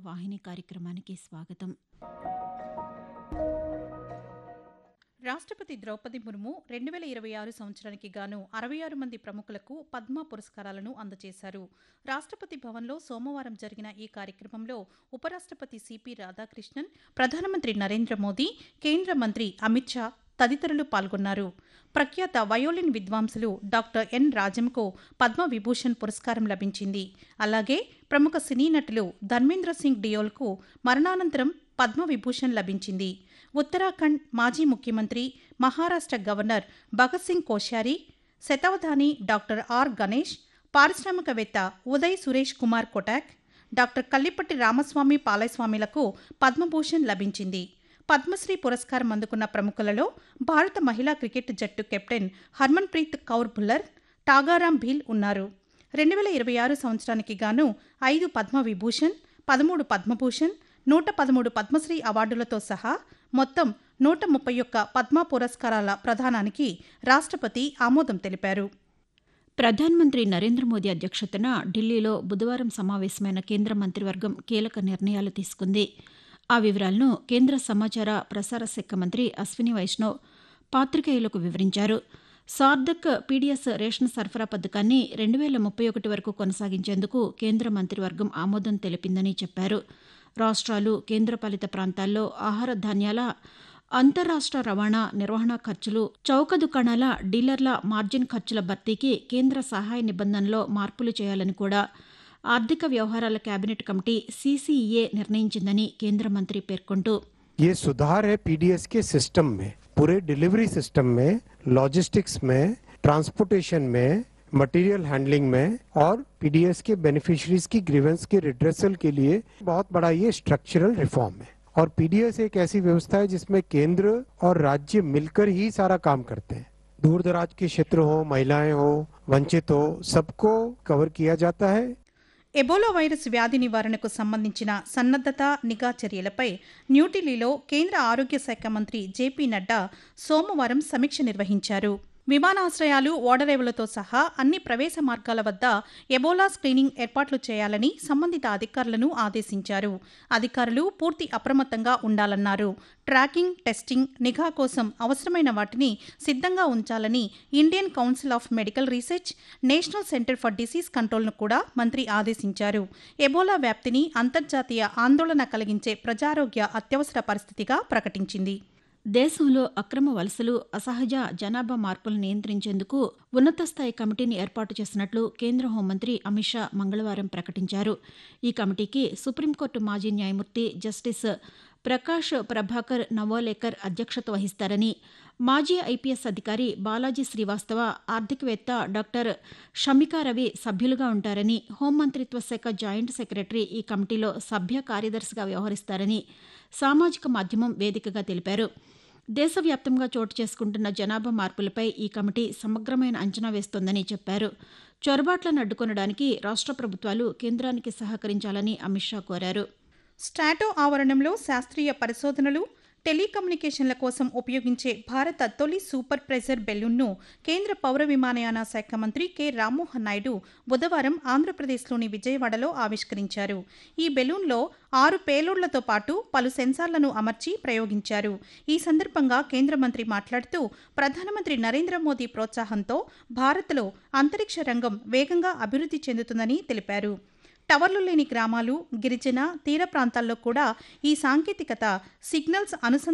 వాహిని కార్యక్రమానికి స్వాగతం రాష్ట్రపతి ద్రౌపది ముర్ము రెండు వేల ఇరవై ఆరు సంవత్సరానికి గాను అరవై ఆరు మంది ప్రముఖులకు పద్మ పురస్కారాలను అందజేశారు రాష్ట్రపతి భవన్లో సోమవారం జరిగిన ఈ కార్యక్రమంలో ఉపరాష్ట్రపతి సిపి రాధాకృష్ణన్ ప్రధానమంత్రి నరేంద్ర మోదీ కేంద్ర మంత్రి అమిత్ షా తదితరులు పాల్గొన్నారు ప్రఖ్యాత వయోలిన్ విద్వాంసులు డాక్టర్ ఎన్ రాజంకు పద్మ విభూషణ్ పురస్కారం లభించింది అలాగే ప్రముఖ సినీ నటులు ధర్మేంద్ర సింగ్ డియోల్కు మరణానంతరం పద్మ విభూషణ్ లభించింది ఉత్తరాఖండ్ మాజీ ముఖ్యమంత్రి మహారాష్ట్ర గవర్నర్ భగత్ సింగ్ కోశ్యారి శతావధాని డాక్టర్ ఆర్ గణేష్ పారిశ్రామికవేత్త ఉదయ్ సురేష్ కుమార్ కొటాక్ డాక్టర్ కల్లిపట్టి రామస్వామి పాలయస్వామిలకు పద్మభూషణ్ లభించింది పద్మశ్రీ పురస్కారం అందుకున్న ప్రముఖులలో భారత మహిళా క్రికెట్ జట్టు కెప్టెన్ హర్మన్ప్రీత్ కౌర్ భుల్లర్ టాగారాం భీల్ ఉన్నారు రెండు వేల ఇరవై ఆరు సంవత్సరానికి గాను ఐదు పద్మ విభూషణ్ పదమూడు పద్మభూషణ్ నూట పదమూడు పద్మశ్రీ అవార్డులతో సహా మొత్తం నూట ముప్పై ఒక్క పద్మ పురస్కారాల ప్రదానానికి రాష్ట్రపతి ఆమోదం తెలిపారు ప్రధానమంత్రి నరేంద్ర మోదీ అధ్యక్షతన ఢిల్లీలో బుధవారం సమావేశమైన కేంద్ర మంత్రివర్గం కీలక నిర్ణయాలు తీసుకుంది ఆ వివరాలను కేంద్ర సమాచార ప్రసార శాఖ మంత్రి అశ్విని వైష్ణవ్ పాతికేయులకు వివరించారు సార్ధక్ పీడీఎస్ రేషన్ సరఫరా పథకాన్ని రెండు వేల ముప్పై ఒకటి వరకు కొనసాగించేందుకు కేంద్ర మంత్రివర్గం ఆమోదం తెలిపిందని చెప్పారు రాష్ట్రాలు కేంద్రపాలిత ప్రాంతాల్లో ఆహార ధాన్యాల అంతర్రాష్ట్ర రవాణా నిర్వహణ ఖర్చులు చౌక దుకాణాల డీలర్ల మార్జిన్ ఖర్చుల భర్తీకి కేంద్ర సహాయ నిబంధనలో మార్పులు చేయాలని కూడా ఆర్థిక వ్యవహారాల కేబినెట్ కమిటీ సీసీఈఏ నిర్ణయించిందని కేంద్ర మంత్రి పేర్కొంటూ ये सुधार है पीडीएस के सिस्टम में पूरे डिलीवरी सिस्टम में लॉजिस्टिक्स में ट्रांसपोर्टेशन में मटेरियल हैंडलिंग में और पीडीएस के बेनिफिशियरीज की ग्रीवेंस के रिड्रेसल के लिए बहुत बड़ा ये स्ट्रक्चरल रिफॉर्म है और पीडीएस एक ऐसी व्यवस्था है जिसमें केंद्र और राज्य मिलकर ही सारा काम करते हैं दूर दराज के क्षेत्र हो महिलाएं हो वंचित हो सबको कवर किया जाता है ఎబోలా వైరస్ వ్యాధి నివారణకు సంబంధించిన సన్నద్దత నిఘా చర్యలపై న్యూఢిల్లీలో కేంద్ర ఆరోగ్య శాఖ మంత్రి జేపీ నడ్డా సోమవారం సమీక్ష నిర్వహించారు విమానాశ్రయాలు ఓడరేవులతో సహా అన్ని ప్రవేశ మార్గాల వద్ద ఎబోలా స్క్రీనింగ్ ఏర్పాట్లు చేయాలని సంబంధిత అధికారులను ఆదేశించారు అధికారులు పూర్తి అప్రమత్తంగా ఉండాలన్నారు ట్రాకింగ్ టెస్టింగ్ నిఘా కోసం అవసరమైన వాటిని సిద్ధంగా ఉంచాలని Indian council of medical research national centre for disease కంట్రోల్ను కూడా మంత్రి ఆదేశించారు ఎబోలా వ్యాప్తిని అంతర్జాతీయ ఆందోళన కలిగించే ప్రజారోగ్య అత్యవసర పరిస్థితిగా ప్రకటించింది దేశంలో అక్రమ వలసలు అసహజ జనాభా మార్పులను నియంత్రించేందుకు ఉన్నత స్థాయి కమిటీని ఏర్పాటు చేసినట్లు కేంద్ర హోంమంత్రి అమిత్ షా మంగళవారం ప్రకటించారు ఈ కమిటీకి సుప్రీంకోర్టు మాజీ న్యాయమూర్తి జస్టిస్ ప్రకాష్ ప్రభాకర్ నవోలేకర్ అధ్యక్షత వహిస్తారని మాజీ ఐపీఎస్ అధికారి బాలాజీ శ్రీవాస్తవ ఆర్థికవేత్త డాక్టర్ షమికా రవి సభ్యులుగా ఉంటారని హోంమంత్రిత్వ శాఖ జాయింట్ సెక్రటరీ ఈ కమిటీలో సభ్య కార్యదర్శిగా వ్యవహరిస్తారని సామాజిక మాధ్యమం వేదికగా తెలిపారు దేశవ్యాప్తంగా చోటు చేసుకుంటున్న జనాభా మార్పులపై ఈ కమిటీ సమగ్రమైన అంచనా వేస్తోందని చెప్పారు చొరబాట్లను అడ్డుకొనడానికి రాష్ట్ర ప్రభుత్వాలు కేంద్రానికి సహకరించాలని అమిత్ షా కోరారు స్టాటో ఆవరణంలో శాస్త్రీయ పరిశోధనలు టెలికమ్యూనికేషన్ల కోసం ఉపయోగించే భారత తొలి సూపర్ ప్రెజర్ బెలూన్ను కేంద్ర పౌర విమానయాన శాఖ మంత్రి కె రామ్మోహన్ నాయుడు బుధవారం ఆంధ్రప్రదేశ్లోని విజయవాడలో ఆవిష్కరించారు ఈ బెలూన్లో ఆరు పేలోడ్లతో పాటు పలు సెన్సార్లను అమర్చి ప్రయోగించారు ఈ సందర్భంగా కేంద్ర మంత్రి మాట్లాడుతూ ప్రధానమంత్రి నరేంద్ర మోదీ ప్రోత్సాహంతో భారత్లో అంతరిక్ష రంగం వేగంగా అభివృద్ధి చెందుతుందని తెలిపారు టవర్లు లేని గ్రామాలు గిరిజన తీర ప్రాంతాల్లో కూడా ఈ సాంకేతికత సిగ్నల్స్ అనుసంధానం